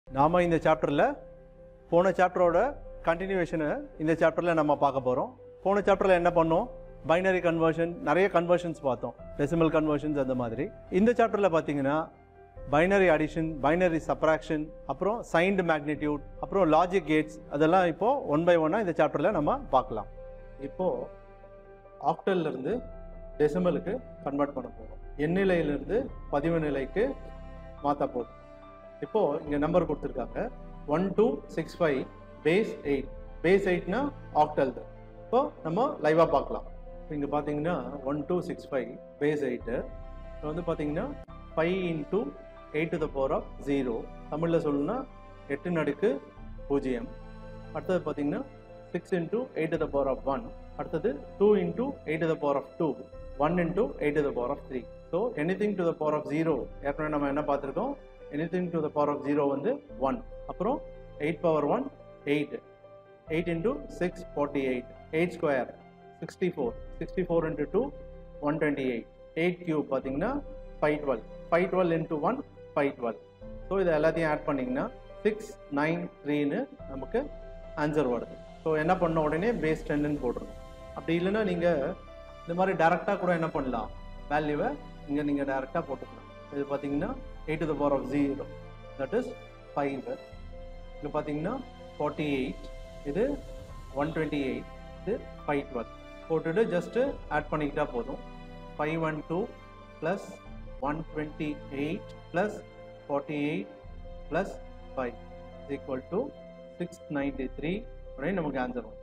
நாம் இந்த சாப்டரில் போன சாப்டரோட கண்டினியூவேஷனை இந்த சாப்டரில் நம்ம பார்க்க போகிறோம் போன சாப்டரில் என்ன பண்ணோம் பைனரி கன்வர்ஷன் நிறைய கன்வர்ஷன்ஸ் பார்த்தோம் டெசிமல் கன்வர்ஷன்ஸ் அந்த மாதிரி இந்த சாப்டரில் பார்த்தீங்கன்னா பைனரி அடிஷன் பைனரி சப்ராக்ஷன் அப்புறம் சைன்டு மேக்னிடியூட் அப்புறம் லாஜிக் கேட்ஸ் அதெல்லாம் இப்போது ஒன் பை ஒன்னாக இந்த சாப்டரில் நம்ம பார்க்கலாம் இப்போது ஆக்டல்ல இருந்து டெசிமலுக்கு கன்வெர்ட் பண்ண போகிறோம் எண்ணிலையிலிருந்து பதிவு நிலைக்கு மாற்ற போகிறோம் இப்போது இங்கே நம்பர் கொடுத்துருக்காங்க one two six five base eight base எயிட்னா ஆக்டல் இப்போ நம்ம லைவாக பார்க்கலாம் இங்கே பார்த்தீங்கன்னா one two six five base eight இப்போ வந்து பார்த்தீங்கன்னா five into eight to the power of zero தமிழில் சொல்லணும்னா எட்டு நடுக்கு பூஜ்ஜியம் அடுத்தது பார்த்தீங்கன்னா six into eight to the power of one அடுத்தது two into eight to the power of two one into eight to the power of three so anything to the power of zero ஏற்கனவே நம்ம என்ன பார்த்துருக்கோம் anything to the power of zero வந்து one அப்புறம் eight power one eight eight into six forty eight eight square sixty four sixty four into two one twenty eight eight cube பார்த்தீங்கன்னா five twelve five twelve into one five twelve so இதை எல்லாத்தையும் add பண்ணிங்கன்னா six nine த்ரீன்னு நமக்கு answer வருது so என்ன பண்ண உடனே பேஸ் டென்னு போட்டுருணும் அப்படி இல்லைன்னா நீங்கள் இந்த மாதிரி டேரெக்டாக கூட என்ன பண்ணலாம் வேல்யூவை இங்கே நீங்கள் டேரெக்டாக போட்டுக்கலாம் இது பார்த்தீங்கன்னா eight to the power of zero that is five இது பார்த்தீங்கன்னா ஃபார்ட்டி எயிட் இது ஒன் டுவெண்ட்டி எயிட் இது ஃபைவ் டுவெல் போட்டுட்டு ஜஸ்ட்டு ஆட் பண்ணிக்கிட்டா போதும் five one two plus one twenty eight plus forty eight plus five is equal to six ninety three அப்படின்னு நமக்கு answer வரும்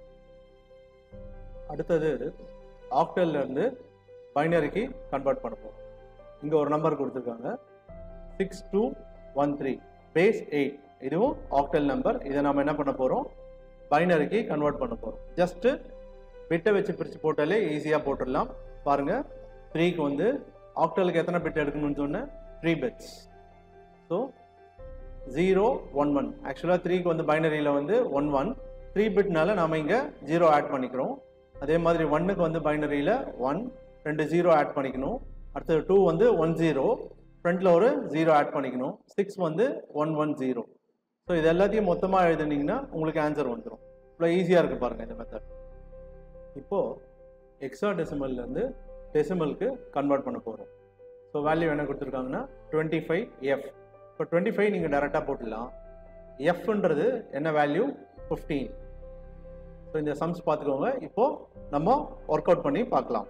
அடுத்தது ஆக்டல்ல இருந்து பைனரிக்கு கன்வெர்ட் பண்ண போகிறோம் இங்கே ஒரு நம்பர் கொடுத்துருக்காங்க six two one three base eight இதுவும் ஆக்டல் நம்பர் இதை நம்ம என்ன பண்ண போகிறோம் பைனரிக்கு கன்வெர்ட் பண்ண போகிறோம் ஜஸ்ட்டு பிட்டை வச்சு பிரித்து போட்டாலே ஈஸியாக போட்டுடலாம் பாருங்கள் த்ரீக்கு வந்து ஆக்டலுக்கு எத்தனை பிட் எடுக்கணும்னு சொன்னேன் three bits so zero one one ஆக்சுவலாக த்ரீக்கு வந்து பைனரியில் வந்து ஒன் ஒன் த்ரீ பிட்னால நாம் இங்கே ஜீரோ ஆட் பண்ணிக்கிறோம் அதே மாதிரி ஒன்னுக்கு வந்து பைனரியில் ஒன் ரெண்டு ஜீரோ ஆட் பண்ணிக்கணும் அடுத்தது டூ வந்து ஒன் ஜீரோ ஃப்ரண்ட்டில் ஒரு ஜீரோ ஆட் பண்ணிக்கணும் சிக்ஸ் வந்து ஒன் ஒன் ஜீரோ ஸோ இது எல்லாத்தையும் மொத்தமாக எழுதுனீங்கன்னா உங்களுக்கு ஆன்சர் வந்துடும் இவ்வளோ ஈஸியாக இருக்குது பாருங்கள் இந்த மெத்தட் இப்போது எக்ஸா டெசிமல்லேருந்து டெசிமலுக்கு கன்வெர்ட் பண்ண போகிறோம் ஸோ வேல்யூ என்ன கொடுத்துருக்காங்கன்னா டுவெண்ட்டி ஃபைவ் எஃப் இப்போ டுவெண்ட்டி ஃபைவ் நீங்கள் டேரெக்டாக போட்டுடலாம் எஃப்ன்றது என்ன வேல்யூ ஃபிஃப்டீன் ஸோ இந்த சம்ஸ் பார்த்துக்கோங்க இப்போது நம்ம ஒர்க் அவுட் பண்ணி பார்க்கலாம்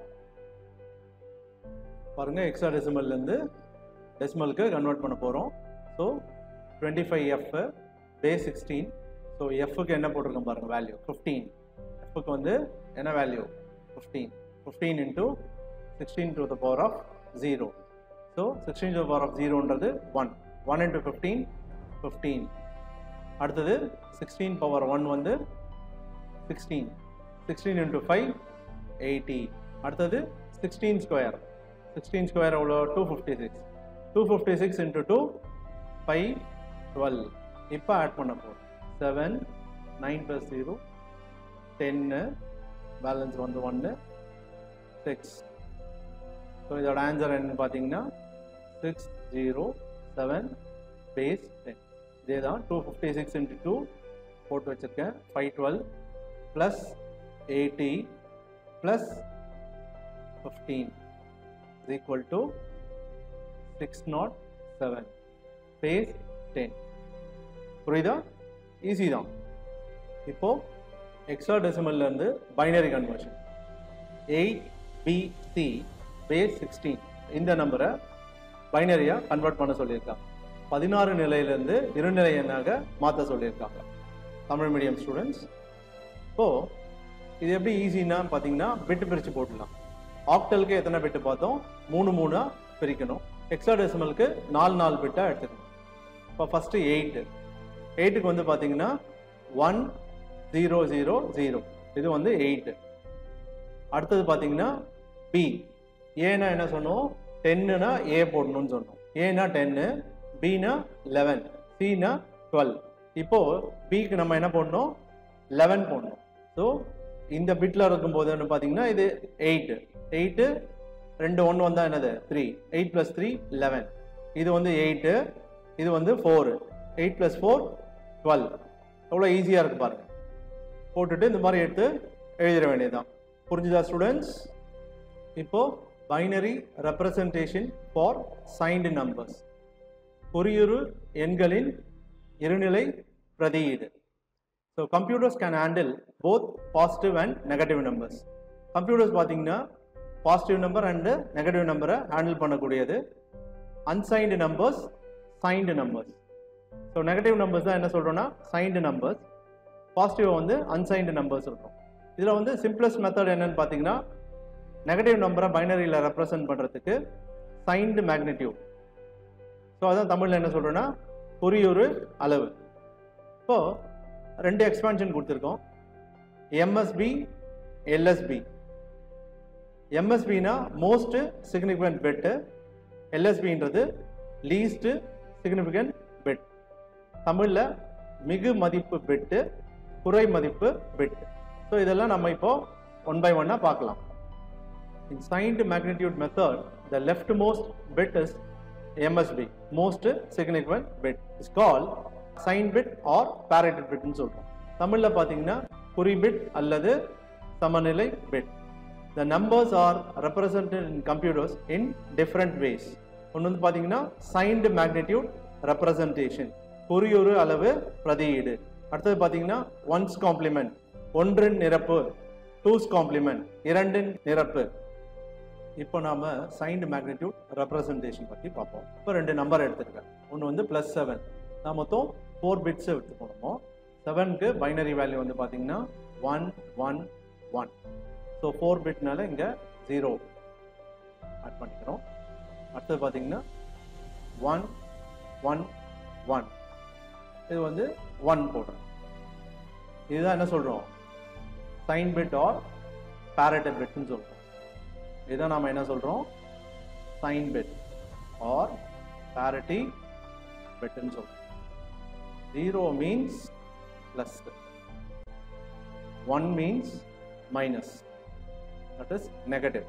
பாருங்கள் எக்ஸா டெசிமல்லேருந்து டெசிமலுக்கு கன்வெர்ட் பண்ண போகிறோம் so twenty five F base sixteen so எஃப்க்கு என்ன போட்டிருக்கோம் பாருங்கள் வேல்யூ ஃபிஃப்டீன் எஃப்க்கு வந்து என்ன value fifteen fifteen into sixteen to the power of zero so sixteen to the power of ஜீரோன்றது one one into fifteen fifteen அடுத்தது சிக்ஸ்டீன் பவர் ஒன் வந்து sixteen sixteen into five eighty அடுத்தது sixteen square sixteen square எவ்வளோ two fifty six two fifty six into two five twelve இப்போ add பண்ண போகிறோம் seven nine plus zero டென்னு balance வந்து ஒன்று six so இதோட ஆன்சர் என்னன்னு பார்த்தீங்கன்னா six zero seven base ten இதே தான் two fifty six into two போட்டு வச்சுருக்கேன் five twelve plus eighty plus fifteen is equal to 607 base 10 புரியுதா ஈஸி தான் இப்போ எக்ஸா டெசிமல்ல இருந்து binary conversion eight PC base sixteen இந்த நம்பரை பைனரியா கன்வெர்ட் பண்ண சொல்லியிருக்காங்க பதினாறு நிலையிலேருந்து இருநிலை எண்ணாக மாற்ற சொல்லியிருக்காங்க தமிழ் மீடியம் ஸ்டூடெண்ட்ஸ் இப்போ இது எப்படி ஈஸின்னா பார்த்தீங்கன்னா பிட்டு பிரித்து போட்டுடலாம் ஆக்டலுக்கு எத்தனை பிட்டு பார்த்தோம் மூணு மூணாக பிரிக்கணும் எக்ஸாடெசிமலுக்கு நாலு நாலு பிட்டாக எடுத்துக்கணும் இப்போ ஃபஸ்ட்டு எயிட்டு எயிட்டுக்கு வந்து பார்த்தீங்கன்னா ஒன் ஜீரோ ஜீரோ ஜீரோ இது வந்து எயிட்டு அடுத்தது பார்த்தீங்கன்னா பி ஏன்னா என்ன சொன்னோம் டென்னுனா ஏ போடணும்னு சொன்னோம் ஏனா டென்னு பினா லெவன் சினா டுவெல் இப்போ பிக்கு நம்ம என்ன போடணும் லெவன் போடணும் ஸோ இந்த பிட்டில் இருக்கும்போது பார்த்தீங்கன்னா இது எயிட்டு எயிட்டு ரெண்டு ஒன்று வந்தால் என்னது three eight plus three eleven இது வந்து எயிட்டு இது வந்து four eight plus four twelve எவ்வளோ ஈஸியாக இருக்கு பாருங்க போட்டுட்டு இந்த மாதிரி எடுத்து எழுதிட வேண்டியதுதான் புரிஞ்சுதா ஸ்டூடெண்ட்ஸ் இப்போ binary representation for signed numbers குறியுறு எண்களின் இருநிலை பிரதியீடு so computers can handle both positive and negative numbers computers பார்த்தீங்கன்னா பாசிட்டிவ் நம்பர் அண்டு நெகட்டிவ் நம்பரை ஹேண்டில் பண்ணக்கூடியது unsigned numbers signed numbers so negative numbers தான் என்ன சொல்கிறோன்னா சைன்டு நம்பர்ஸ் பாசிட்டிவ் வந்து அன்சைன்டு நம்பர்ஸ் இருக்கும் இதில் வந்து சிம்பிளஸ்ட் மெத்தட் என்னன்னு பார்த்தீங்கன்னா நெகட்டிவ் நம்பரை பைனரியில் ரெப்ரசன்ட் பண்ணுறதுக்கு சைன்டு மேக்னிடியூட் ஸோ அதான் தமிழில் என்ன சொல்கிறோன்னா குறியொரு அளவு இப்போ ரெண்டு எக்ஸ்பான்ஷன் கொடுத்துருக்கோம் எம்எஸ்பி எல்எஸ்பி எம்எஸ்பினா மோஸ்ட் சிக்னிஃபிகண்ட் பெட்டு எல்எஸ்பின்றது லீஸ்ட் சிக்னிஃபிகண்ட் பெட் தமிழில் மிகு மதிப்பு பெட்டு குறை மதிப்பு பெட் ஸோ இதெல்லாம் நம்ம இப்போ ஒன் பை ஒன்னாக பார்க்கலாம் In signed magnitude method, the leftmost bit is MSB, most significant bit. It's called sign bit or parity bit னு சொல்றோம் தமிழ்ல பாத்தீங்கன்னா குறி பிட் அல்லது சமநிலை bit The numbers are represented in computers in different ways. ஒன்று வந்து பாத்தீங்கன்னா signed magnitude representation, குறியொரு அளவு பிரதியீடு. அடுத்தது பாத்தீங்கன்னா ஒன்ஸ் காம்ப்ளிமெண்ட், ஒன்றின் நிரப்பு, டூஸ் காம்ப்ளிமெண்ட், இரண்டின் நிரப்பு. இப்போ நாம சைன்டு மேக்னிடியூட் ரெப்ரசன்டேஷன் பற்றி பார்ப்போம் இப்போ ரெண்டு நம்பர் எடுத்துருக்கேன் ஒன்று வந்து ப்ளஸ் செவன் நான் மொத்தம் ஃபோர் பிட்ஸ் எடுத்து போனோமோ செவனுக்கு பைனரி வேல்யூ வந்து பார்த்தீங்கன்னா one one one so four பிட்னால இங்கே ஜீரோ ஆட் பண்ணிக்கிறோம் அடுத்தது பார்த்தீங்கன்னா ஒன் ஒன் ஒன் இது வந்து ஒன் போடுறோம் இதுதான் என்ன சொல்கிறோம் சைன் பிட் ஆர் பேரட்டட் பிட்னு சொல்கிறோம் இதை நாம என்ன சொல்றோம் சைன் பிட் ஆர் parity பிட்னு சொல்றோம் zero means plus one means minus that is negative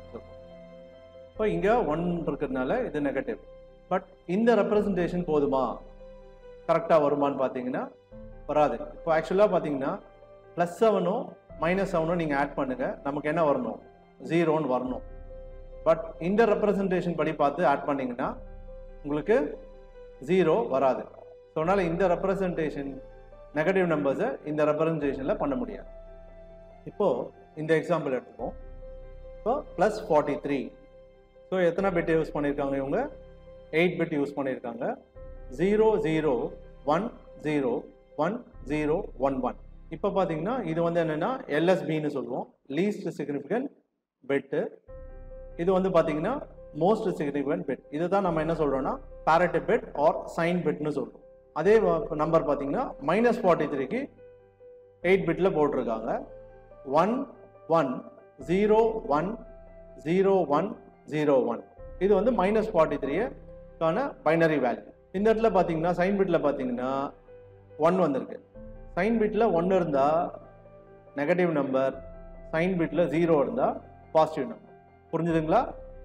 இப்போ இங்க ஒன் இருக்கிறதுனால இது நெகட்டிவ் பட் இந்த ரெப்ரசன்டேஷன் போதுமா கரெக்டாக வருமான்னு பார்த்தீங்கன்னா வராது இப்போ ஆக்சுவலாக பார்த்தீங்கன்னா ப்ளஸ் செவனும் மைனஸ் செவனும் நீங்கள் ஆட் பண்ணுங்க நமக்கு என்ன வரணும் ஜீரோன்னு வரணும் பட் இந்த ரெப்ரசன்டேஷன் படி பார்த்து ஆட் பண்ணீங்கன்னா உங்களுக்கு ஜீரோ வராது ஸோ அதனால் இந்த ரெப்ரசன்டேஷன் நெகட்டிவ் நம்பர்ஸை இந்த ரெப்ரசன்டேஷனில் பண்ண முடியாது இப்போது இந்த எக்ஸாம்பிள் எடுத்துப்போம் இப்போ ப்ளஸ் ஃபார்ட்டி த்ரீ ஸோ எத்தனை பிட் யூஸ் பண்ணியிருக்காங்க இவங்க எயிட் பிட் யூஸ் பண்ணியிருக்காங்க zero zero one zero one zero one one இப்போ பார்த்தீங்கன்னா இது வந்து என்னென்னா எல்எஸ்பின்னு சொல்லுவோம் லீஸ்ட் சிக்னிஃபிகண்ட் பிட்டு இது வந்து பார்த்தீங்கன்னா மோஸ்ட் சிக்னிஃபிகண்ட் பிட் இதை தான் நம்ம என்ன சொல்கிறோம்னா பேரட்டி பிட் ஆர் சைன் பிட்னு சொல்கிறோம் அதே நம்பர் பார்த்தீங்கன்னா மைனஸ் ஃபார்ட்டி த்ரீக்கு எயிட் பிட்டில் போட்டிருக்காங்க one one zero one zero one zero one இது வந்து மைனஸ் ஃபார்ட்டி த்ரீக்கான பைனரி வேல்யூ இந்த இடத்துல பார்த்தீங்கன்னா சைன் பிட்டில் பார்த்தீங்கன்னா ஒன் வந்திருக்கு சைன் பிட்டில் ஒன்று இருந்தால் நெகட்டிவ் நம்பர் சைன் பிட்டில் ஜீரோ இருந்தால் பாசிட்டிவ் நம்பர் புரிஞ்சுதுங்களா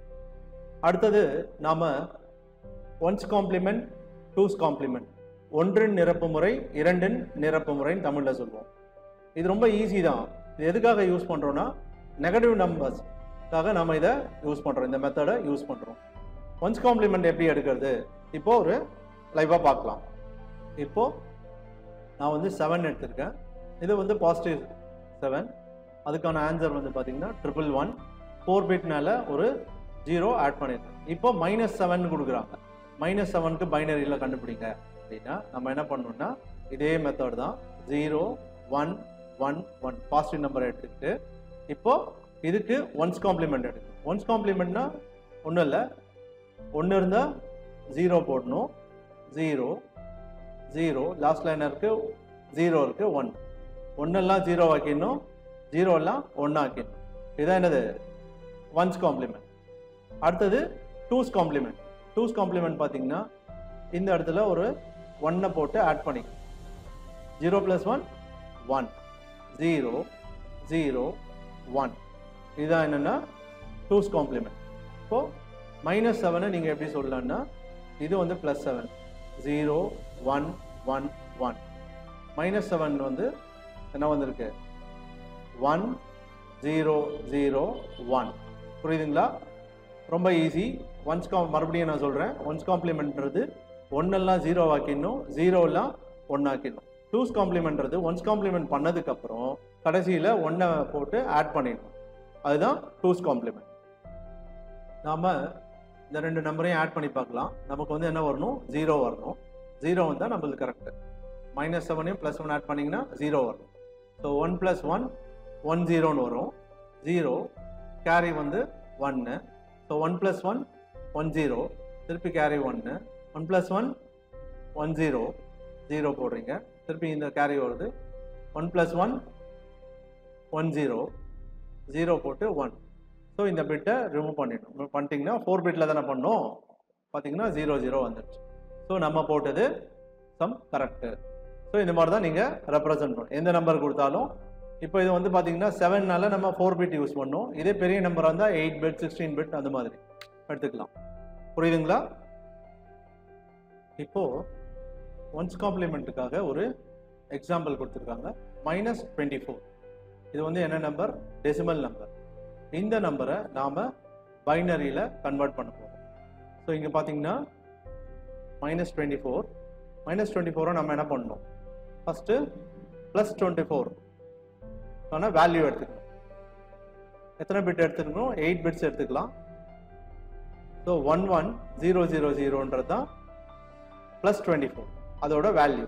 அடுத்தது நாம் ஒன்ஸ் காம்ப்ளிமெண்ட் டூஸ் காம்ப்ளிமெண்ட் ஒன்றின் நிரப்பு முறை இரண்டின் நிரப்பு முறைன்னு தமிழில் சொல்லுவோம் இது ரொம்ப ஈஸி தான் இது எதுக்காக யூஸ் பண்ணுறோன்னா நெகட்டிவ் நம்பர்ஸ்க்காக நம்ம இதை யூஸ் பண்ணுறோம் இந்த மெத்தடை யூஸ் பண்ணுறோம் ஒன்ஸ் காம்ப்ளிமெண்ட் எப்படி எடுக்கிறது இப்போ ஒரு லைவாக பார்க்கலாம் இப்போ நான் வந்து செவன் எடுத்திருக்கேன் இது வந்து பாசிட்டிவ் செவன் அதுக்கான ஆன்சர் வந்து பார்த்தீங்கன்னா ட்ரிபிள் ஒன் ஃபோர் பிட்னால ஒரு ஜீரோ ஆட் பண்ணியிருக்கேன் இப்போ மைனஸ் செவன் கொடுக்குறாங்க மைனஸ் செவனுக்கு பைனரியில் கண்டுபிடிங்க அப்படின்னா நம்ம என்ன பண்ணணும்னா இதே மெத்தட் தான் zero one one one positive number எடுத்துக்கிட்டு இப்போ இதுக்கு ஒன்ஸ் காம்ப்ளிமெண்ட் எடுக்கணும் ஒன்ஸ் காம்ப்ளிமெண்ட்னா ஒன்றும் இல்லை ஒன்று இருந்தால் ஜீரோ போடணும் ஜீரோ ஜீரோ லாஸ்ட் லைன் இருக்கு ஜீரோ இருக்கு ஒன் ஒன்னெல்லாம் ஜீரோ ஆக்கிடணும் ஜீரோ எல்லாம் ஒன்று ஆக்கிடணும் இதான் என்னது ஒன்ஸ் காம்ப்ளிமெண்ட் அடுத்தது டூஸ் காம்ப்ளிமெண்ட் டூஸ் காம்ப்ளிமெண்ட் பார்த்தீங்கன்னா இந்த இடத்துல ஒரு ஒன்னை போட்டு ஆட் பண்ணிக்கணும் zero plus one one zero zero one இதுதான் என்னென்னா டூஸ் காம்ப்ளிமெண்ட் இப்போது மைனஸ் செவனை நீங்கள் எப்படி சொல்லலாம்னா இது வந்து plus seven zero one one one minus seven வந்து என்ன வந்திருக்கு ஒன் ஜீரோ ஜீரோ ஒன் புரியுதுங்களா ரொம்ப ஈஸி ஒன்ஸ் காம் மறுபடியும் நான் சொல்கிறேன் ஒன்ஸ் காம்ப்ளிமெண்ட்றது ஒன்னெல்லாம் ஜீரோ ஆக்கிடணும் ஜீரோலாம் ஒன்று ஆக்கிடணும் டூஸ் காம்ப்ளிமெண்ட்றது ஒன்ஸ் காம்ப்ளிமெண்ட் பண்ணதுக்கப்புறம் கடைசியில் ஒன்றை போட்டு ஆட் பண்ணிடணும் அதுதான் டூஸ் காம்ப்ளிமெண்ட் நாம் இந்த ரெண்டு நம்பரையும் ஆட் பண்ணி பார்க்கலாம் நமக்கு வந்து என்ன வரணும் ஜீரோ வரணும் ஜீரோ வந்தால் நம்மளுக்கு கரெக்டு மைனஸ் செவனையும் ப்ளஸ் ஒன் ஆட் பண்ணிங்கன்னா ஜீரோ வரணும் so one plus one one ஜீரோன்னு வரும் ஜீரோ கேரி வந்து ஒன்று so one plus one one zero திருப்பி கேரி ஒன்று one plus one one zero zero போடுறீங்க திருப்பி இந்த கேரி வருது one plus one one zero zero போட்டு ஒன் ஸோ இந்த பிட்டை ரிமூவ் பண்ணிடணும் பண்ணிட்டீங்கன்னா ஃபோர் பிட்டில் தானே பண்ணோம் பார்த்தீங்கன்னா ஜீரோ ஜீரோ வந்துடுச்சு ஸோ நம்ம போட்டது சம் கரெக்டு ஸோ இந்த மாதிரி தான் நீங்கள் ரெப்ரசன்ட் பண்ணணும் எந்த நம்பர் கொடுத்தாலும் இப்போ இது வந்து பார்த்தீங்கன்னா செவன்னால நம்ம ஃபோர் பிட் யூஸ் பண்ணோம் இதே பெரிய நம்பராக இருந்தால் எயிட் பிட் சிக்ஸ்டீன் பிட் அந்த மாதிரி எடுத்துக்கலாம் புரியுதுங்களா இப்போ ஒன்ஸ் காம்ப்ளிமெண்ட்டுக்காக ஒரு எக்ஸாம்பிள் கொடுத்துருக்காங்க மைனஸ் டுவெண்ட்டி ஃபோர் இது வந்து என்ன நம்பர் டெசிமல் நம்பர் இந்த நம்பரை நாம் பைனரியில் கன்வெர்ட் பண்ண போகிறோம் ஸோ இங்கே பார்த்தீங்கன்னா minus twenty four minus twenty ஃபோரை நம்ம என்ன பண்ணணும் ஃபஸ்ட்டு ப்ளஸ் டுவெண்ட்டி ஃபோர் ஆனால் வேல்யூ எடுத்துக்கணும் எத்தனை பிட் எடுத்துக்கணும் எயிட் பிட்ஸ் எடுத்துக்கலாம் so one one zero zero ஜீரோன்றது தான் ப்ளஸ் டுவெண்ட்டி ஃபோர் அதோட வேல்யூ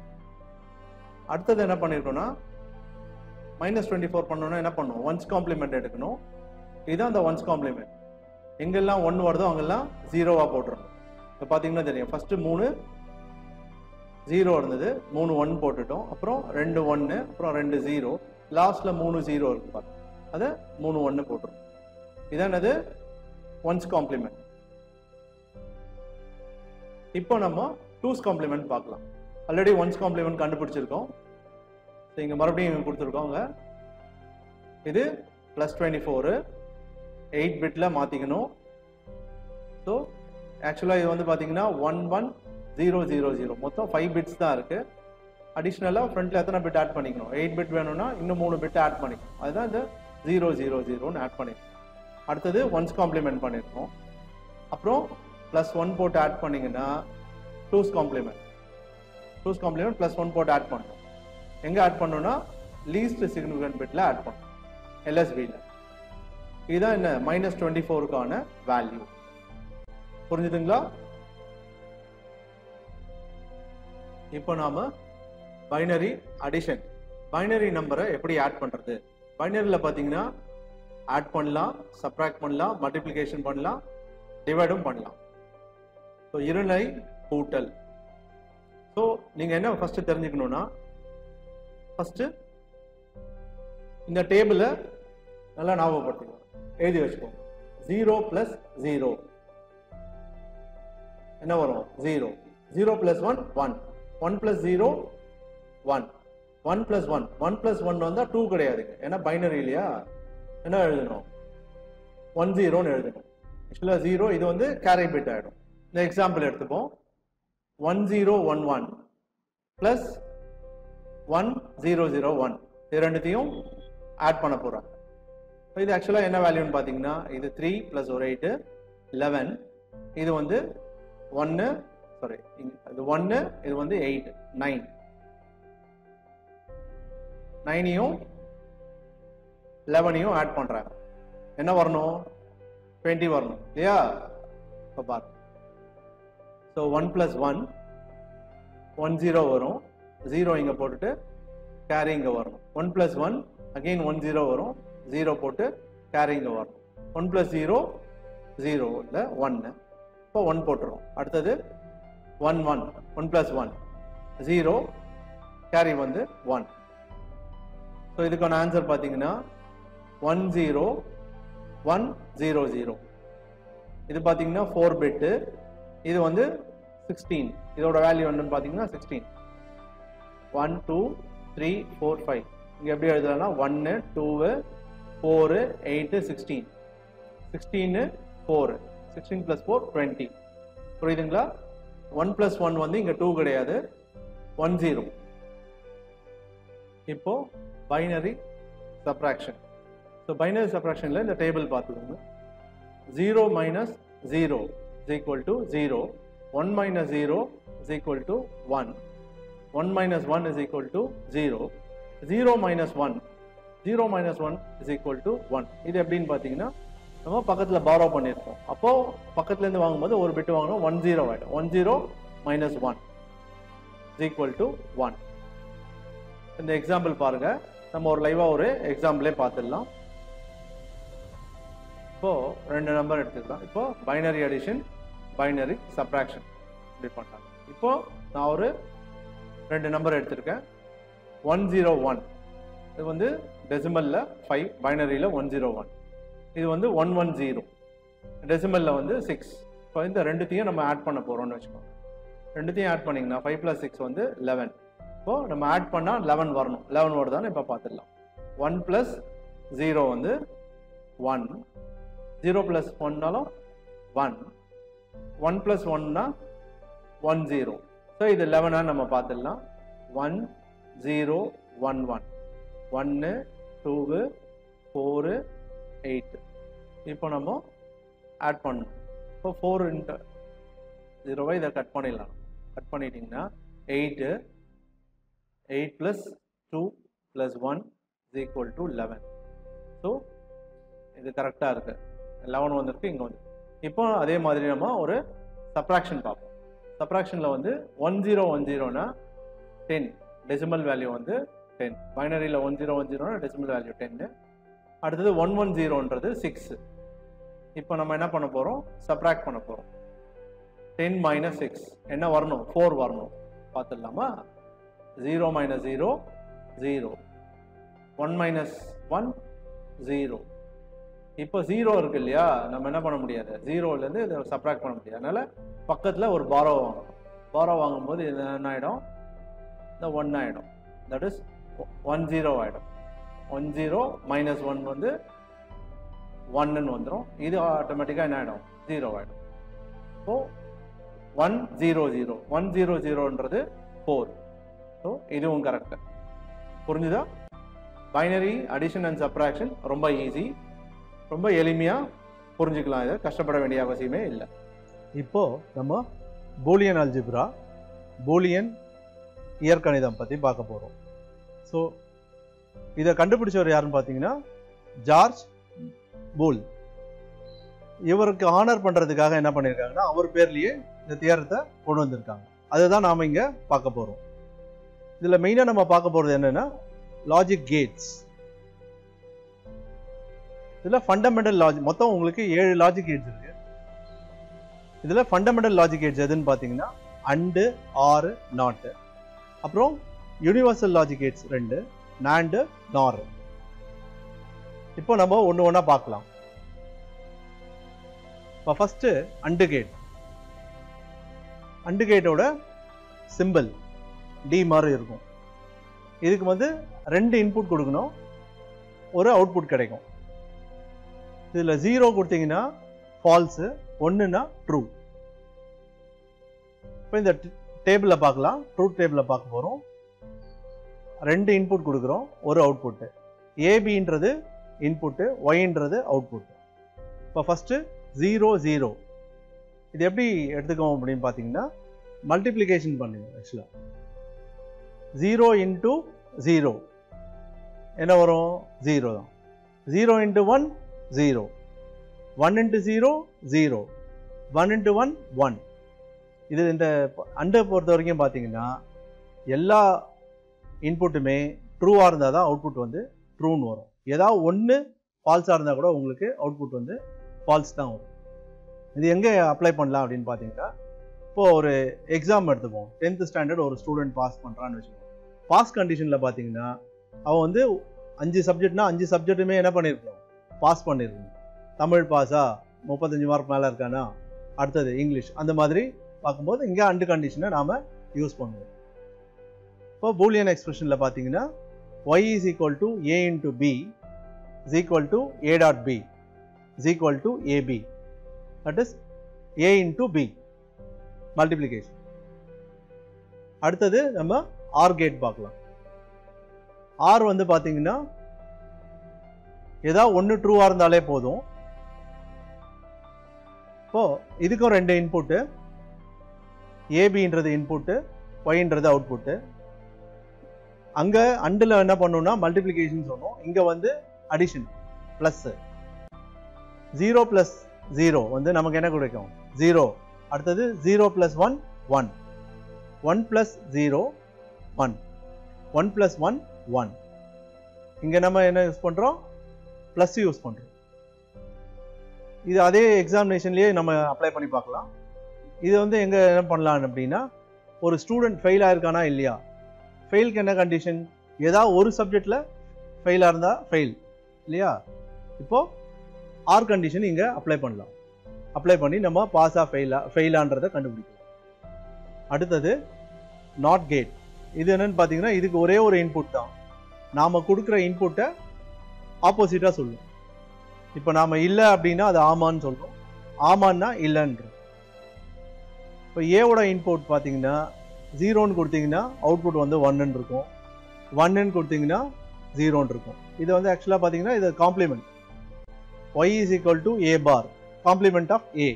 அடுத்தது என்ன பண்ணியிருக்கோம்னா மைனஸ் டுவெண்ட்டி ஃபோர் பண்ணோன்னா என்ன பண்ணுவோம் ஒன்ஸ் காம்ப்ளிமெண்ட் எடுக்கணும் இதுதான் அந்த ஒன்ஸ் காம்ப்ளிமெண்ட் எங்கெல்லாம் ஒன் வருதோ அங்கெல்லாம் ஜீரோவாக போட்டுருணும் இப்போ பார்த்தீங்கன்னா தெரியும் ஃபஸ்ட்டு மூணு ஜீரோ இருந்தது மூணு ஒன் போட்டுட்டோம் அப்புறம் ரெண்டு ஒன்று அப்புறம் ரெண்டு ஜீரோ லாஸ்ட்டில் மூணு ஜீரோ இருக்கு பாருங்க அதை மூணு ஒன்று போட்டுரும் இதான் அது ஒன்ஸ் காம்ப்ளிமெண்ட் இப்போ நம்ம டூஸ் காம்ப்ளிமெண்ட் பார்க்கலாம் ஆல்ரெடி ஒன்ஸ் காம்ப்ளிமெண்ட் கண்டுபிடிச்சிருக்கோம் ஸோ இங்கே மறுபடியும் இங்க கொடுத்துருக்கோங்க இது ப்ளஸ் டுவெண்ட்டி ஃபோரு எயிட் பிட்டில் மாற்றிக்கணும் ஸோ ஆக்சுவலாக இது வந்து பார்த்தீங்கன்னா one one zero zero zero மொத்தம் ஃபைவ் பிட்ஸ் தான் இருக்குது அடிஷ்னலாக ஃப்ரண்ட்டில் எத்தனை பிட் ஆட் பண்ணிக்கணும் எயிட் பிட் வேணும்னா இன்னும் மூணு பிட் ஆட் பண்ணிக்கணும் அதுதான் இந்த ஜீரோ ஜீரோ ஜீரோன்னு ஆட் பண்ணிக்கணும் அடுத்தது ஒன்ஸ் காம்ப்ளிமெண்ட் பண்ணியிருக்கோம் அப்புறம் ப்ளஸ் ஒன் போட்டு ஆட் பண்ணிங்கன்னா twos complement twos complement plus one போட்டு ஆட் பண்ணணும் எங்கே ஆட் பண்ணணும்னா லீஸ்ட் சிக்னிஃபிகன்ட் பிட்டில் ஆட் பண்ணணும் எல்எஸ்பியில் இதுதான் என்ன மைனஸ் டுவெண்ட்டி ஃபோருக்கான வேல்யூ புரிஞ்சுதுங்களா இப்போ நாம பைனரி அடிஷன் பைனரி நம்பரை எப்படி ஆட் பண்றது பைனரியில் பார்த்தீங்கன்னா ஆட் பண்ணலாம் சப்ராக்ட் பண்ணலாம் மல்டிப்ளிகேஷன் பண்ணலாம் டிவைடும் பண்ணலாம் ஸோ இருநிலை கூட்டல் ஸோ நீங்கள் என்ன ஃபர்ஸ்ட் தெரிஞ்சுக்கணும்னா ஃபர்ஸ்ட் இந்த டேபிளை நல்லா ஞாபகப்படுத்திக்கணும் எழுதி வச்சுக்கோங்க ஜீரோ பிளஸ் ஜீரோ என்ன வரும் zero zero plus one one one plus zero one one plus one one plus one வந்தால் டூ கிடையாதுங்க ஏன்னா பைனரி இல்லையா என்ன எழுதணும் ஒன் ஜீரோன்னு எழுதணும் ஆக்சுவலாக ஜீரோ இது வந்து கேரி பிட் ஆகிடும் இந்த எக்ஸாம்பிள் எடுத்துப்போம் one zero one one plus one zero zero one இது ரெண்டுத்தையும் ஆட் பண்ண போகிறாங்க இது ஆக்சுவலாக என்ன வேல்யூன்னு பார்த்தீங்கன்னா இது த்ரீ ப்ளஸ் ஒரு எயிட்டு லெவன் இது வந்து ஒன்று சாரி இது ஒன்று இது வந்து எயிட் நைன் நைனையும் லெவனையும் ஆட் பண்ணுறாங்க என்ன வரணும் டுவெண்ட்டி வரணும் இல்லையா இப்போ பாரு so one plus one one zero வரும் ஜீரோ இங்கே போட்டுட்டு கேரி இங்கே வரணும் one plus one again one zero வரும் ஜீரோ போட்டு கேரி இங்கே வரணும் ஒன் ப்ளஸ் ஜீரோ ஜீரோ இல்லை ஒன்று இப்போ ஒன் போட்டுரும் அடுத்தது one one one plus one zero carry வந்து ஒன் ஸோ இதுக்கான ஆன்சர் பார்த்தீங்கன்னா one zero one zero zero இது பார்த்தீங்கன்னா ஃபோர் பிட்டு இது வந்து சிக்ஸ்டீன் இதோட வேல்யூ என்னன்னு பார்த்தீங்கன்னா sixteen one two three four five இங்கே எப்படி எழுதலாம்னா ஒன்று two four eight sixteen sixteen four sixteen plus four twenty புரியுதுங்களா ஒன் ப்ளஸ் ஒன் வந்து இங்கே டூ கிடையாது ஒன் ஜீரோ இப்போ பைனரி சப்ராக்ஷன் ஸோ பைனரி சப்ராக்ஷனில் இந்த டேபிள் பார்த்துக்கோங்க zero minus zero is equal to zero one minus zero is equal to one one minus one is equal to zero zero minus one zero minus one is equal to one இது எப்படின்னு பார்த்தீங்கன்னா நம்ம பக்கத்தில் borrow பண்ணியிருக்கோம் அப்போது பக்கத்துலேருந்து வாங்கும்போது ஒரு பிட் வாங்கணும் ஒன் ஜீரோ ஆகிடும் one zero minus one is equal to one இந்த எக்ஸாம்பிள் பாருங்க நம்ம ஒரு லைவாக ஒரு எக்ஸாம்பிளே பார்த்துடலாம் இப்போ ரெண்டு நம்பர் எடுத்துக்கலாம் இப்போ பைனரி அடிஷன் பைனரி சப்ராக்ஷன் இப்படி பண்ணாங்க இப்போ நான் ஒரு ரெண்டு நம்பர் எடுத்திருக்கேன் ஒன் ஜீரோ ஒன் இது வந்து டெசிமலில் ஃபைவ் பைனரியில் ஒன் ஜீரோ ஒன் இது வந்து ஒன் ஒன் ஜீரோ டெசிமலில் வந்து சிக்ஸ் இப்போ இந்த ரெண்டுத்தையும் நம்ம ஆட் பண்ண போகிறோம்னு வச்சுக்கோங்க ரெண்டுத்தையும் ஆட் பண்ணிங்கன்னா ஃபைவ் ப்ளஸ் சிக்ஸ் வந்து லெவன் இப்போ நம்ம ஆட் பண்ணால் லெவன் வரணும் லெவன் வருதான்னு இப்போ பார்த்துடலாம் ஒன் ப்ளஸ் ஜீரோ வந்து ஒன் ஜீரோ ப்ளஸ் ஒன்னாலும் ஒன் ஒன் ப்ளஸ் ஒன்னா ஒன் ஜீரோ ஸோ இது லெவனாக நம்ம பார்த்துடலாம் ஒன் ஜீரோ ஒன் ஒன் ஒன்று டூவு ஃபோரு எயிட்டு இப்போ நம்ம ஆட் பண்ணணும் இப்போ ஃபோர் இன்ட்டு ஜீரோவை இதை கட் பண்ணிடலாம் கட் பண்ணிட்டீங்கன்னா eight eight plus two plus one is equal to eleven so இது கரெக்டாக இருக்குது லெவன் வந்திருக்கு இங்கே வந்து இப்போ அதே மாதிரி நம்ம ஒரு சப்ராக்ஷன் பார்ப்போம் சப்ராக்ஷனில் வந்து ஒன் ஜீரோ ஒன் ஜீரோனா டென் டெசிமல் வேல்யூ வந்து டென் பைனரியில் ஒன் ஜீரோ ஒன் ஜீரோனா டெசிமல் வேல்யூ டென்னு அடுத்தது ஒன் ஒன் ஜீரோன்றது சிக்ஸு இப்போ நம்ம என்ன பண்ண போகிறோம் சப்ராக்ட் பண்ண போகிறோம் டென் மைனஸ் சிக்ஸ் என்ன வரணும் ஃபோர் வரணும் பார்த்துடலாமா zero minus zero zero one minus one zero இப்போ ஜீரோ இருக்கு இல்லையா நம்ம என்ன பண்ண முடியாது ஜீரோலேருந்து இதை சப்ராக்ட் பண்ண முடியாது அதனால பக்கத்தில் ஒரு பாரோ வாங்கணும் பாரோ வாங்கும்போது இது என்ன ஆகிடும் இந்த ஒன் ஆகிடும் தட் இஸ் ஒன் ஜீரோ ஆகிடும் ஒன் ஜீரோ மைனஸ் ஒன் வந்து ஒன்னு வந்துடும் இது ஆட்டோமேட்டிக்காக என்ன ஆகிடும் ஜீரோ ஆகிடும் so one zero zero one zero ஜீரோன்றது ஃபோர் ஸோ இதுவும் கரெக்டு புரிஞ்சுதா பைனரி அடிஷன் அண்ட் சப்ராக்ஷன் ரொம்ப ஈஸி ரொம்ப எளிமையாக புரிஞ்சுக்கலாம் இதை கஷ்டப்பட வேண்டிய அவசியமே இல்லை இப்போ நம்ம பூலியன் அல்ஜிப்ரா பூலியன் இயற்கணிதம் பற்றி பார்க்க போகிறோம் ஸோ இதை கண்டுபிடிச்சவர் யாருன்னு பார்த்தீங்கன்னா ஜார்ஜ் பூல் இவருக்கு ஆனர் பண்ணுறதுக்காக என்ன பண்ணியிருக்காங்கன்னா அவர் பேர்லேயே இந்த தியரத்தை கொண்டு வந்திருக்காங்க அதுதான் நாம் இங்கே பார்க்க போகிறோம் இதில் மெயினாக நம்ம பார்க்க போகிறது என்னென்னா லாஜிக் கேட்ஸ் இதில் ஃபண்டமெண்டல் லாஜிக் மொத்தம் உங்களுக்கு ஏழு லாஜிக் கேட்ஸ் இருக்கு இதில் ஃபண்டமெண்டல் லாஜிக் கேட்ஸ் எதுன்னு பார்த்தீங்கன்னா அண்டு ஆறு நாட்டு அப்புறம் யூனிவர்சல் லாஜிக் கேட்ஸ் ரெண்டு நாண்டு நார் இப்போ நம்ம ஒன்று ஒன்றா பார்க்கலாம் இப்போ ஃபஸ்ட்டு அண்டு கேட் அண்டு கேட்டோட சிம்பிள் டி மாதிரி இருக்கும் இதுக்கு வந்து ரெண்டு இன்புட் கொடுக்கணும் ஒரு அவுட்புட் கிடைக்கும் இதில் ஜீரோ கொடுத்தீங்கன்னா ஃபால்ஸு ஒன்றுனா ட்ரூ இப்போ இந்த டேபிளில் பார்க்கலாம் ட்ரூத் டேபிளில் பார்க்க போகிறோம் ரெண்டு இன்புட் கொடுக்குறோம் ஒரு அவுட்புட்டு ஏபின்றது இன்புட்டு ஒய்ன்றது அவுட்புட் இப்போ ஃபஸ்ட்டு ஜீரோ ஜீரோ இது எப்படி எடுத்துக்கோம் அப்படின்னு பார்த்தீங்கன்னா மல்டிப்ளிகேஷன் பண்ணுங்க ஆக்சுவலாக ஜீரோ இன்ட்டு ஜீரோ என்ன வரும் ஜீரோ தான் zero into one zero one into zero zero one into one one இது இந்த அண்டை பொறுத்த வரைக்கும் பார்த்தீங்கன்னா எல்லா இன்புட்டுமே ட்ரூவாக இருந்தால் தான் அவுட்புட் வந்து ட்ரூன்னு வரும் ஏதாவது ஒன்று ஃபால்ஸாக இருந்தால் கூட உங்களுக்கு அவுட்புட் வந்து ஃபால்ஸ் தான் வரும் இது எங்கே அப்ளை பண்ணலாம் அப்படின்னு பார்த்தீங்கன்னா இப்போது ஒரு எக்ஸாம் எடுத்துப்போம் டென்த்து ஸ்டாண்டர்ட் ஒரு ஸ்டூடெண்ட் பாஸ் பண்ணுறான்னு வச்சுக்கோங்க பாஸ் கண்டிஷனில் பார்த்தீங்கன்னா அவன் வந்து அஞ்சு சப்ஜெக்ட்னா அஞ்சு சப்ஜெக்ட்டுமே என்ன பண்ணியிருக்கணும் பாஸ் பண்ணியிருக்கணும் தமிழ் பாஸா முப்பத்தஞ்சு மார்க் மேலே இருக்கானா அடுத்தது இங்கிலீஷ் அந்த மாதிரி பார்க்கும்போது இங்கே அண்டு கண்டிஷனை நாம் யூஸ் பண்ணுவோம் இப்போ பூலியன் எக்ஸ்பிரஷனில் பார்த்தீங்கன்னா Y is equal to A into B is equal to A dot B is equal to AB that is A into B multiplication அடுத்தது நம்ம ஆர் கேட் பார்க்கலாம் ஆர் வந்து பார்த்தீங்கன்னா ஏதாவது ஒன்று ட்ரூவாக இருந்தாலே போதும் இப்போ இதுக்கும் ரெண்டு இன்புட்டு ஏபின்றது இன்புட்டு ஒய்ன்றது அவுட்புட்டு அங்கே அண்டில் என்ன பண்ணணும்னா மல்டிப்ளிகேஷன் சொன்னோம் இங்கே வந்து addition plus zero plus zero வந்து நமக்கு என்ன கிடைக்கும் ஜீரோ அடுத்தது zero plus one one one plus zero one one plus one one இங்கே நம்ம என்ன யூஸ் பண்ணுறோம் ப்ளஸ் யூஸ் பண்ணுறோம் இது அதே எக்ஸாமினேஷன்லேயே நம்ம அப்ளை பண்ணி பார்க்கலாம் இது வந்து எங்கே என்ன பண்ணலாம் அப்படின்னா ஒரு ஸ்டூடெண்ட் ஃபெயில் ஆயிருக்கானா இல்லையா ஃபெயிலுக்கு என்ன கண்டிஷன் ஏதாவது ஒரு சப்ஜெக்டில் ஃபெயிலாக இருந்தால் ஃபெயில் இல்லையா இப்போது ஆர் கண்டிஷன் இங்கே அப்ளை பண்ணலாம் அப்ளை பண்ணி நம்ம பாஸாக ஃபெயிலா ஃபெயிலான்றதை கண்டுபிடிக்கலாம் அடுத்தது நாட் கேட் இது என்னன்னு பார்த்தீங்கன்னா இதுக்கு ஒரே ஒரு இன்புட் தான் நாம் கொடுக்குற இன்புட்டை ஆப்போசிட்டாக சொல்லும் இப்போ நாம் இல்லை அப்படின்னா அது ஆமான்னு சொல்கிறோம் ஆமான்னா இல்லைன்றோம் இப்போ ஏவோட இன்புட் பார்த்தீங்கன்னா ஜீரோன்னு கொடுத்தீங்கன்னா அவுட்புட் வந்து ஒன்னு இருக்கும் ஒன்னு கொடுத்தீங்கன்னா ஜீரோன்னு இருக்கும் இது வந்து ஆக்சுவலாக பார்த்தீங்கன்னா இது complement Y is equal to A bar complement of A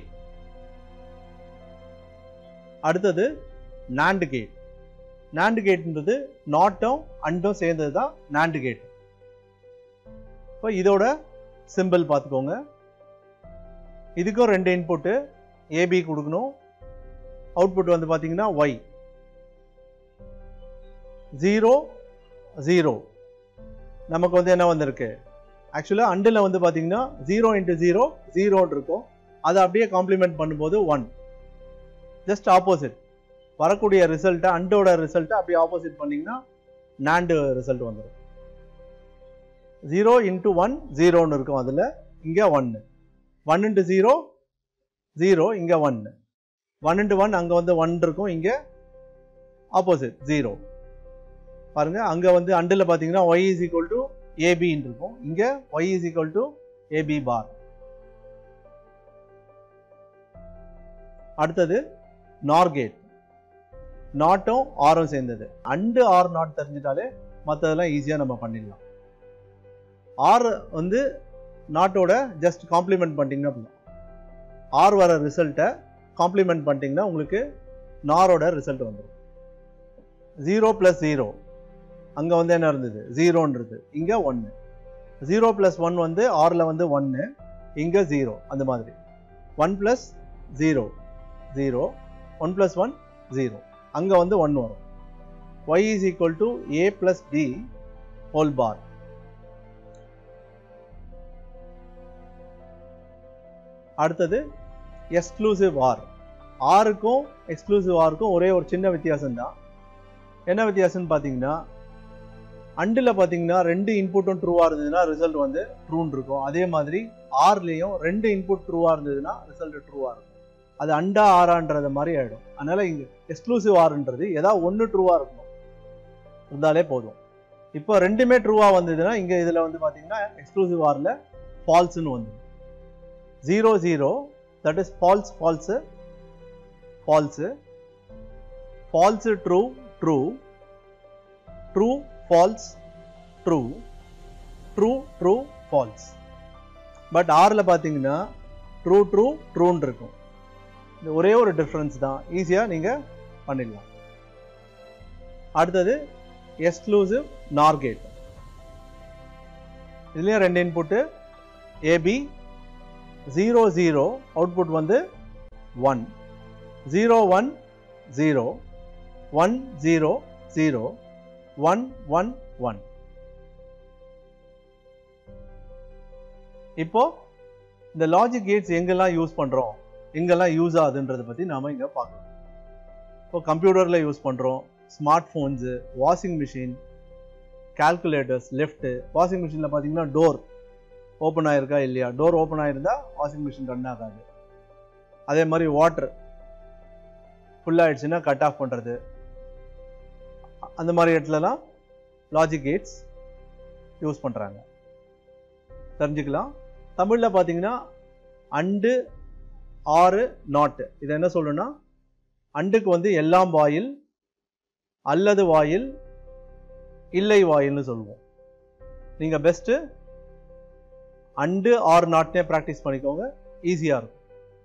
அடுத்தது நாண்டு கேட் நாண்டு கேட்ன்றது நாட்டும் அண்டும் சேர்ந்தது தான் நாண்டு கேட் இப்போ இதோட சிம்பிள் பார்த்துக்கோங்க இதுக்கும் ரெண்டு இன்புட்டு ஏபி கொடுக்கணும் அவுட்புட் வந்து பார்த்தீங்கன்னா ஒய் ஜீரோ ஜீரோ நமக்கு வந்து என்ன வந்திருக்கு ஆக்சுவலாக அண்டில் வந்து பார்த்தீங்கன்னா ஜீரோ இன்ட்டு ஜீரோ ஜீரோன்னு இருக்கும் அதை அப்படியே காம்ப்ளிமெண்ட் பண்ணும்போது ஒன் ஜஸ்ட் ஆப்போசிட் வரக்கூடிய ரிசல்ட்டை அண்டோட ரிசல்ட்டை அப்படியே ஆப்போசிட் பண்ணிங்கன்னா நாண்டு ரிசல்ட் வந்துடும் ஜீரோ இன்ட்டு ஒன் ஜீரோன்னு இருக்கும் அதில் இங்கே ஒன்று ஒன் இன்ட்டு ஜீரோ ஜீரோ இங்கே ஒன்று ஒன் இன்ட்டு ஒன் அங்கே வந்து ஒன் இருக்கும் இங்கே ஆப்போசிட் ஜீரோ பாருங்க அங்கே வந்து அண்டில் பார்த்தீங்கன்னா ஒய் இஸ் ஈக்குவல் டு ஏபின்னு இருக்கும் இங்கே Y is equal to AB bar அடுத்தது நார் கேட் நாட்டும் ஆரும் சேர்ந்தது அண்டு ஆர் நாட் தெரிஞ்சிட்டாலே மற்றதெல்லாம் ஈஸியாக நம்ம பண்ணிடலாம் ஆர் வந்து நாட்டோட ஜஸ்ட் காம்ப்ளிமெண்ட் பண்ணிட்டீங்கன்னா போதும் ஆர் வர ரிசல்ட்டை காம்ப்ளிமெண்ட் பண்ணிட்டீங்கன்னா உங்களுக்கு நாரோட ரிசல்ட் வந்துடும் ஜீரோ ப்ளஸ் ஜீரோ அங்கே வந்து என்ன இருந்தது ஜீரோன்றது இங்கே ஒன்று ஜீரோ ப்ளஸ் ஒன் வந்து ஆரில் வந்து ஒன்று இங்கே ஜீரோ அந்த மாதிரி one plus zero zero one plus one zero அங்கே வந்து ஒன் வரும் Y is equal to A plus D whole bar அடுத்தது எக்ஸ்க்ளூசிவ் ஆர் ஆருக்கும் எக்ஸ்க்ளூசிவ் ஆருக்கும் ஒரே ஒரு சின்ன வித்தியாசம் தான் என்ன வித்தியாசம்னு பார்த்தீங்கன்னா அண்டில் பார்த்தீங்கன்னா ரெண்டு இன்புட்டும் ட்ரூவாக இருந்ததுன்னா ரிசல்ட் வந்து ட்ரூன்னு இருக்கும் அதே மாதிரி ஆர்லேயும் ரெண்டு இன்புட் ட்ரூவாக இருந்ததுன்னா ரிசல்ட் ட்ரூவாக இருக்கும் அது அண்டா ஆறான்றது மாதிரி ஆகிடும் அதனால் இங்கே எக்ஸ்க்ளூசிவ் ஆர்ன்றது ஏதாவது ஒன்று ட்ரூவாக இருக்கணும் இருந்தாலே போதும் இப்போ ரெண்டுமே ட்ரூவாக வந்ததுன்னா இங்கே இதில் வந்து பார்த்தீங்கன்னா எக்ஸ்க்ளூசிவ் ஆரில் ஃபால்ஸ்னு வந்து zero zero that is false false false false true true true false true true true false but ஆரில் பார்த்தீங்கன்னா ட்ரூ ட்ரூ ட்ரூன்னு இருக்கும் இது ஒரே ஒரு டிஃப்ரென்ஸ் தான் ஈஸியாக நீங்கள் பண்ணிடலாம் அடுத்தது எக்ஸ்க்ளூசிவ் நார்கேட் இதுலேயும் ரெண்டு input AB zero zero output வந்து one zero one zero one zero zero one one one இப்போ இந்த லாஜிக் கேட்ஸ் எங்கெல்லாம் யூஸ் பண்ணுறோம் எங்கெல்லாம் யூஸ் ஆகுதுன்றதை பற்றி நாம் இங்கே பார்க்கலாம் இப்போ கம்ப்யூட்டரில் யூஸ் பண்ணுறோம் smart phones washing machine calculators left washing மிஷினில் பார்த்தீங்கன்னா டோர் ஓப்பன் ஆயிருக்கா இல்லையா டோர் ஓப்பன் ஆயிருந்தா வாஷிங் மிஷின் ரன் ஆகாது அதே மாதிரி வாட்டர் ஃபுல் ஆயிடுச்சுன்னா கட் ஆஃப் பண்ணுறது அந்த மாதிரி இடத்துலலாம் லாஜிக் கேட்ஸ் யூஸ் பண்ணுறாங்க தெரிஞ்சுக்கலாம் தமிழில் பார்த்தீங்கன்னா அண்டு ஆறு நாட்டு இதை என்ன சொல்லணும்னா அண்டுக்கு வந்து எல்லாம் பாயில் அல்லது வாயில் இல்லை வாயில்னு சொல்லுவோம் நீங்கள் பெஸ்ட்டு அண்டு ஆர் நாட்னே ப்ராக்டிஸ் பண்ணிக்கோங்க ஈஸியாக இருக்கும்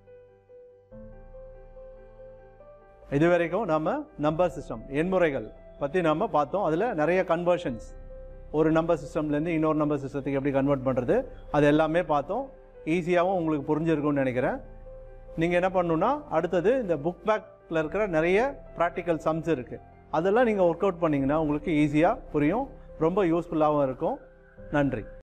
இது வரைக்கும் நம்ம நம்பர் சிஸ்டம் எண்முறைகள் பற்றி நம்ம பார்த்தோம் அதில் நிறைய கன்வர்ஷன்ஸ் ஒரு நம்பர் சிஸ்டம்லேருந்து இன்னொரு நம்பர் சிஸ்டத்துக்கு எப்படி கன்வெர்ட் பண்ணுறது அது எல்லாமே பார்த்தோம் ஈஸியாகவும் உங்களுக்கு புரிஞ்சிருக்கும்னு நினைக்கிறேன் நீங்கள் என்ன பண்ணணுன்னா அடுத்தது இந்த புக் பேக்கில் இருக்கிற நிறைய ப்ராக்டிக்கல் சம்ஸ் இருக்குது அதெல்லாம் நீங்கள் ஒர்க் அவுட் பண்ணிங்கன்னா உங்களுக்கு ஈஸியாக புரியும் ரொம்ப யூஸ்ஃபுல்லாகவும் இருக்கும் நன்றி